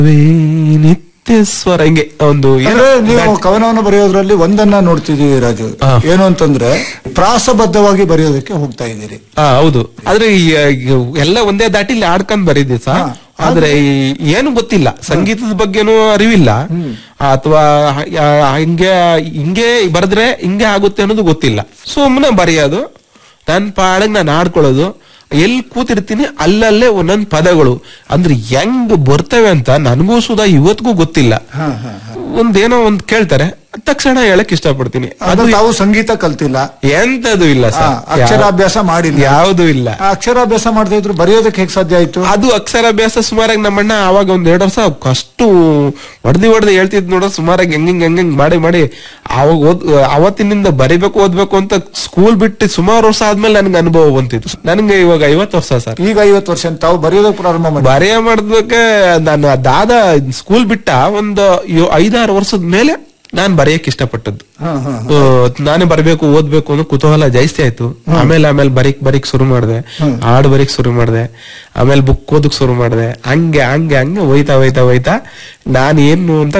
Way ನಿತ್ಯ ಸ್ವರ ಹಿಂಗೆ ಒಂದು ಏನೋ ಅಂದ್ರೆ ನೀವು ಕವನವನ್ನು ಬರೆಯೋದ್ರಲ್ಲಿ ಒಂದನ್ನ ನೋಡ್ತಿದೀವಿ ರಾಜು ಹಾ. ಏನು ಅಂತಂದ್ರೆ ಪ್ರಾಸಬದ್ಧವಾಗಿ ಬರೆಯೋದಕ್ಕೆ ಹೋಗ್ತಾ ಇದ್ದೀರಿ ಹಾ ಹೌದು ಆದ್ರೆ ಈ ಈ ಎಲ್ಲ ಒಂದೇ ದಾಟಿಲಿ ಆಡ್ಕೊಂಡ್ ಬರೀದಿ ಸರ್ ಹಾ. ಆದ್ರೆ ಈ- ಏನು ಗೊತ್ತಿಲ್ಲ ಸಂಗೀತದ ಬಗ್ಗೆನೂ ಅರಿವಿಲ್ಲ ಅಥವಾ ಹಿಂಗೆ ಹಿಂಗೆ ಬರೆದ್ರೆ ಹಿಂಗೆ ಆಗುತ್ತೆ ಅನ್ನೋದು ಗೊತ್ತಿಲ್ಲ ಸುಮ್ಮನೆ ಬರೆಯೋದು ನನ್ ಪಾಡಗ್ ನಾನು ಆಡ್ಕೊಳ್ಳೋದು ಎಲ್ಲಿ ಕೂತಿರ್ತೀನಿ ಅಲ್ಲಲ್ಲೇ ಒಂದೊಂದ್ ಪದಗಳು ಅಂದ್ರೆ ಹೆಂಗ್ ಬರ್ತವೆ ಅಂತ ನನಗೂ ಸುಧಾ ಇವತ್ತಿಗೂ ಗೊತ್ತಿಲ್ಲ ಹಾ, ಹಾ, ಒಂದೇನೋ ಒಂದ್ ಕೇಳ್ತಾರೆ ತಕ್ಷಣ ಹೇಳಕ್ ಇಷ್ಟಪಡ್ತೀನಿ ಅದು ತಾವು ಸಂಗೀತ ಕಲ್ತಿಲ್ಲ ಎಂತದು ಇಲ್ಲ ಹಾ, ಸರ್ ಅಕ್ಷರಾಭ್ಯಾಸ ಮಾಡಿಲ್ಲ ಯಾವುದು ಇಲ್ಲ ಆ ಅಕ್ಷರಾಭ್ಯಾಸ ಮಾಡದೇ ಇದ್ರು ಬರೆಯೋದಕ್ಕೆ ಹೇಗೆ ಸಾಧ್ಯ ಆಯ್ತು ಅದು ಅಕ್ಷರಾಭ್ಯಾಸ ಸುಮಾರಾಗಿ ನಮ್ಮಣ್ಣ ಅವಾಗ ಒಂದ್ ಎರಡು ವರ್ಷ ಅಷ್ಟು ಹೊಡೆದಿ ಹೊಡೆದಿ ಹೇಳ್ತಿದ್ ನೋಡ ಸುಮಾರಾಗಿ ಹೆಂಗ್ ಹೆಂಗ್ ಹೆಂಗ್ ಮಾಡಿ ಮಾಡಿ ಅವಾಗ ಓದ್ ಅವತ್ತಿನಿಂದ ಬರಿಬೇಕು ಓದ್ಬೇಕು ಅಂತ ಸ್ಕೂಲ್ ಬಿಟ್ಟು ಸುಮಾರು ವರ್ಷ ಆದ್ಮೇಲೆ ನನ್ಗೆ ಅನುಭವ ಬಂತಿತ್ತು ನನ್ಗೆ ಇವಾಗ ಐವತ್ತು ವರ್ಷ ಸರ್ ಈಗ ಐವತ್ತು ವರ್ಷ ತಾವು ಬರೆಯೋದಕ್ಕೆ ಪ್ರಾರಂಭ ಮಾಡಿ ಬರೆಯ ಮಾಡಿದ್ಬೇಕೆ ನಾನು ಆ ದಾದ ಸ್ಕೂಲ್ ಬಿಟ್ಟ ಒಂದು ಯೋ- ಐದಾರು ವರ್ಷದ ಮೇಲೆ ನಾನ್ ಬರೆಯಕ್ ಇಷ್ಟಪಟ್ಟದ್ದು ಹಾ, ಹಾ. ಆ, ನಾನೇ ಬರ್ಬೇಕು ಓದ್ಬೇಕು ಅನ್ನೋ ಕುತೂಹಲ ಜಾಸ್ತಿ ಆಯ್ತು ಆಮೇಲೆ ಆಮೇಲೆ ಬರೀಕ್ ಬರೀಕ್ ಶುರು ಮಾಡಿದೆ ಹಾಡು ಬರೀಕ್ ಶುರು ಮಾಡಿದೆ ಆಮೇಲೆ ಬುಕ್ ಓದಕ್ ಶುರು ಮಾಡಿದೆ ಹಂಗೆ ಹಂಗೆ ಹಂಗೆ ಹೋಯ್ತಾ ಹೋಯ್ತಾ ಹೋಯ್ತಾ ನಾನು ಏನು ಅಂತ